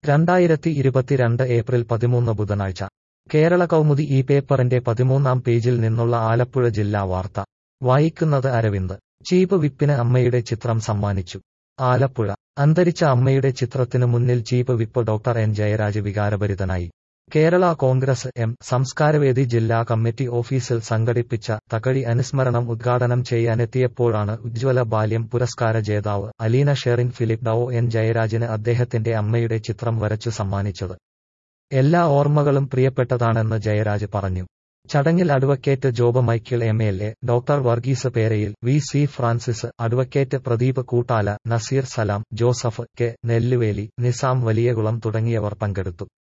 രണ്ടായിരത്തി ഇരുപത്തിരണ്ട് ഏപ്രിൽ പതിമൂന്ന് ബുധനാഴ്ച കേരള കൗമുദി ഈ പേപ്പറിന്റെ പതിമൂന്നാം പേജിൽ നിന്നുള്ള ആലപ്പുഴ ജില്ലാ വാർത്ത വായിക്കുന്നത് അരവിന്ദ് ചീഫ് വിപ്പിന് അമ്മയുടെ ചിത്രം സമ്മാനിച്ചു ആലപ്പുഴ അന്തരിച്ച അമ്മയുടെ ചിത്രത്തിനു മുന്നിൽ chief whip doctor N Jayaraj വികാരഭരിതനായി കേരള കോൺഗ്രസ് എം സംസ്കാരവേദി ജില്ലാ കമ്മിറ്റി ഓഫീസിൽ സംഘടിപ്പിച്ച തകഴി അനുസ്മരണം ഉദ്ഘാടനം ചെയ്യാനെത്തിയപ്പോഴാണ് ഉജ്ജ്വല ബാല്യം പുരസ്കാര ജേതാവ് അലീന ഷെറിൻ ഫിലിപ്പ് ഡോ എൻ ജയരാജിന് അദ്ദേഹത്തിന്റെ അമ്മയുടെ ചിത്രം വരച്ചു സമ്മാനിച്ചത് എല്ലാ ഓർമ്മകളും പ്രിയപ്പെട്ടതാണെന്ന് ജയരാജ് പറഞ്ഞു ചടങ്ങിൽ advocate Job Michael M L A doctor Varghese Perayil V C Francis advocate Pradeep Koottala Nazeer Salam Joseph K Nelluveli Nizam Valiyakulam തുടങ്ങിയവർ പങ്കെടുത്തു